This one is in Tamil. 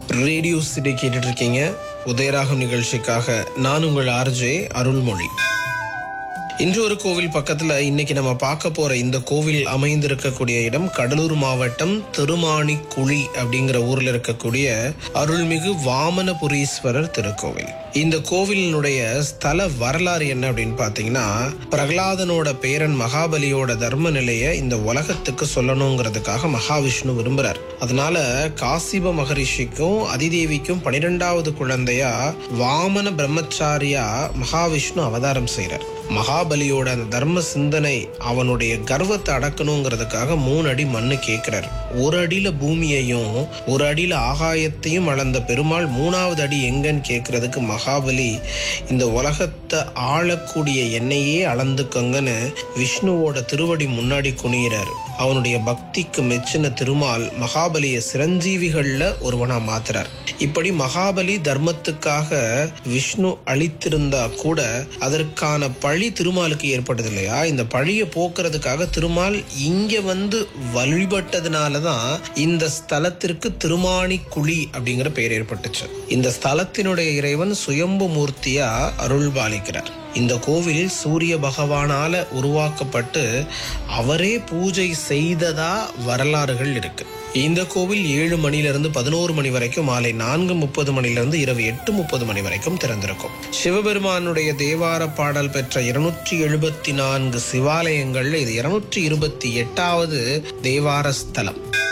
ரேடியோ சிட்டி கேட்டுட்டு இருக்கீங்க உதயராகம் நிகழ்ச்சிக்காக நான் உங்கள் ஆர்ஜே அருள்மொழி இன்று ஒரு கோவில் பக்கத்துல இன்னைக்கு நம்ம பார்க்க போற இந்த கோவில் அமைந்திருக்கக்கூடிய இடம் கடலூர் மாவட்டம் திருமாணிக்குழி அப்படிங்கிற ஊர்ல இருக்கக்கூடிய அருள்மிகு வாமனபுரீஸ்வரர் திருக்கோவில் இந்த கோவிலினுடைய ஸ்தல வரலாறு என்ன அப்படின்னு பாத்தீங்கன்னா பிரகலாதனோட பேரன் மகாபலியோட தர்ம நிலையை இந்த உலகத்துக்கு சொல்லணுங்கிறதுக்காக மகாவிஷ்ணு விரும்புறார் அதனால காசிப மகரிஷிக்கும் அதிதேவிக்கும் பனிரெண்டாவது குழந்தையா வாமன பிரம்மச்சாரியா மகாவிஷ்ணு அவதாரம் செய்றார் மகாபலியோட அந்த தர்ம சிந்தனை அவனுடைய கர்வத்தை அடக்கணுங்கிறதுக்காக மூணு அடி மண்ணு கேட்கிறார் ஒரு அடியில பூமியையும் ஒரு அடியில ஆகாயத்தையும் அளந்த பெருமாள் மூணாவது அடி எங்கன்னு கேட்கறதுக்கு மகாபலி இந்த உலகத்தை ஆளக்கூடிய எண்ணெயே அளந்துக்கங்கன்னு விஷ்ணுவோட திருவடி முன்னாடி குனிகிறார் அவனுடைய பக்திக்கு மெச்சின திருமால் மகாபலியை சிரஞ்சீவிகள்ல ஒருவனா மாத்துறார் இப்படி மகாபலி தர்மத்துக்காக விஷ்ணு அளித்திருந்தா கூட அதற்கான பழி திருமாலுக்கு ஏற்பட்டது இல்லையா இந்த பழியை போக்குறதுக்காக திருமால் இங்க வந்து வழிபட்டதுனால தான் இந்த ஸ்தலத்திற்கு திருமாணி குழி அப்படிங்கிற பெயர் ஏற்பட்டுச்சு இந்த ஸ்தலத்தினுடைய இறைவன் சுயம்பு மூர்த்தியா அருள் பாலிக்கிறார் இந்த கோவில் சூரிய பகவானால உருவாக்கப்பட்டு அவரே பூஜை செய்ததா வரலாறுகள் இருக்கு இந்த கோவில் ஏழு மணிலிருந்து பதினோரு மணி வரைக்கும் மாலை நான்கு முப்பது மணிலிருந்து இரவு எட்டு முப்பது மணி வரைக்கும் திறந்திருக்கும் சிவபெருமானுடைய தேவார பாடல் பெற்ற இருநூற்றி எழுபத்தி நான்கு சிவாலயங்கள்ல இது இருநூற்றி இருபத்தி எட்டாவது தேவார ஸ்தலம்